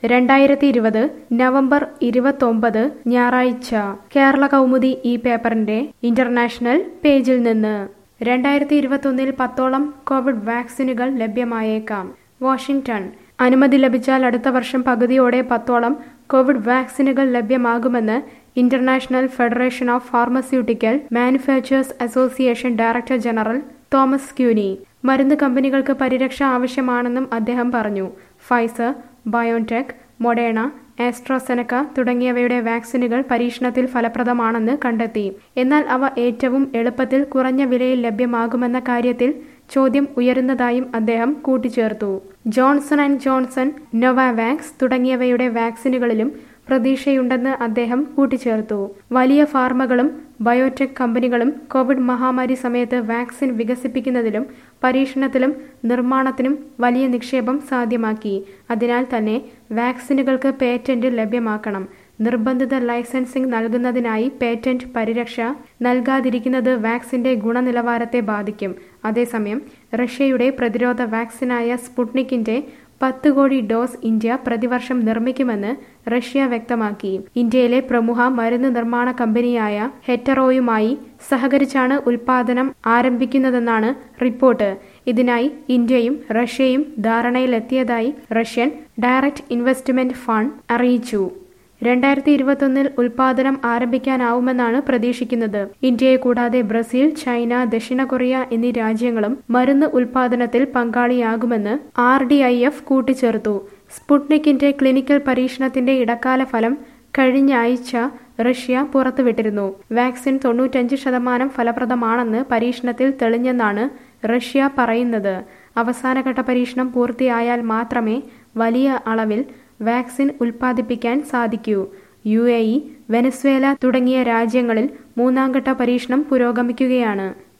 രണ്ടായിരത്തി ഇരുപത് നവംബർ ഇരുപത്തൊമ്പത് ഞായറാഴ്ച കേരള കൗമുദി ഈ പേപ്പറിന്റെ ഇന്റർനാഷണൽ പേജിൽ നിന്ന് രണ്ടായിരത്തി ഇരുപത്തൊന്നിൽ പത്തോളം കോവിഡ് വാക്സിനുകൾ ലഭ്യമായേക്കാം വാഷിംഗ്ടൺ അനുമതി ലഭിച്ചാൽ അടുത്ത വർഷം പകുതിയോടെ പത്തോളം കോവിഡ് വാക്സിനുകൾ ലഭ്യമാകുമെന്ന് international federation of pharmaceutical manufacturers association director general Thomas Cueni മരുന്ന് കമ്പനികൾക്ക് പരിരക്ഷ ആവശ്യമാണെന്നും അദ്ദേഹം പറഞ്ഞു ഫൈസർ ബയോടെക് മൊഡേണ ആസ്ട്രോസെനക്ക തുടങ്ങിയവയുടെ വാക്സിനുകൾ പരീക്ഷണത്തിൽ ഫലപ്രദമാണെന്ന് കണ്ടെത്തി എന്നാൽ അവ ഏറ്റവും എളുപ്പത്തിൽ കുറഞ്ഞ വിലയിൽ ലഭ്യമാകുമെന്ന കാര്യത്തിൽ ചോദ്യം ഉയരുന്നതായും അദ്ദേഹം കൂട്ടിച്ചേർത്തു ജോൺസൺ ആൻഡ് ജോൺസൺ നൊവാവാക്സ് തുടങ്ങിയവയുടെ വാക്സിനുകളിലും പ്രതീക്ഷയുണ്ടെന്ന് അദ്ദേഹം കൂട്ടിച്ചേർത്തു വലിയ ഫാർമകളും ബയോടെക് കമ്പനികളും കോവിഡ് മഹാമാരി സമയത്ത് വാക്സിൻ വികസിപ്പിക്കുന്നതിലും പരീക്ഷണത്തിലും നിർമ്മാണത്തിനും വലിയ നിക്ഷേപം സാധ്യമാക്കി അതിനാൽ തന്നെ വാക്സിനുകൾക്ക് പേറ്റന്റ് ലഭ്യമാക്കണം നിർബന്ധിത ലൈസൻസിംഗ് നൽകുന്നതിനായി പേറ്റന്റ് പരിരക്ഷ നൽകാതിരിക്കുന്നത് വാക്സിന്റെ ഗുണനിലവാരത്തെ ബാധിക്കും അതേസമയം റഷ്യയുടെ പ്രതിരോധ വാക്സിനായ സ്പുട്നിക്കിന്റെ പത്ത് കോടി ഡോസ് ഇന്ത്യ പ്രതിവർഷം നിർമ്മിക്കുമെന്ന് റഷ്യ വ്യക്തമാക്കി ഇന്ത്യയിലെ പ്രമുഖ മരുന്ന് നിർമ്മാണ കമ്പനിയായ ഹെറ്ററോയുമായി സഹകരിച്ചാണ് ഉൽപാദനം ആരംഭിക്കുന്നതെന്നാണ് റിപ്പോർട്ട് ഇതിനായി ഇന്ത്യയും റഷ്യയും ധാരണയിലെത്തിയതായി റഷ്യൻ ഡയറക്ട് ഇൻവെസ്റ്റ്മെന്റ് ഫണ്ട് അറിയിച്ചു രണ്ടായിരത്തി ഇരുപത്തൊന്നിൽ ഉൽപാദനം ആരംഭിക്കാനാവുമെന്നാണ് പ്രതീക്ഷിക്കുന്നത് ഇന്ത്യയെ കൂടാതെ ബ്രസീൽ ചൈന ദക്ഷിണ കൊറിയ എന്നീ രാജ്യങ്ങളും മരുന്ന് ഉൽപാദനത്തിൽ പങ്കാളിയാകുമെന്ന് ആർ ഡി ഐ എഫ് കൂട്ടിച്ചേർത്തു സ്പുട്നിക്കിന്റെ ക്ലിനിക്കൽ പരീക്ഷണത്തിന്റെ ഇടക്കാല ഫലം കഴിഞ്ഞ ആഴ്ച റഷ്യ പുറത്തുവിട്ടിരുന്നു വാക്സിൻ തൊണ്ണൂറ്റഞ്ച് ശതമാനം ഫലപ്രദമാണെന്ന് പരീക്ഷണത്തിൽ തെളിഞ്ഞെന്നാണ് റഷ്യ പറയുന്നത് അവസാനഘട്ട പരീക്ഷണം പൂർത്തിയായാൽ മാത്രമേ വലിയ അളവിൽ വാക്സിൻ ഉൽപ്പാദിപ്പിക്കാൻ സാധിക്കൂ യു എ ഇ വെനസ്വേല തുടങ്ങിയ രാജ്യങ്ങളിൽ മൂന്നാംഘട്ട പരീക്ഷണം പുരോഗമിക്കുകയാണ്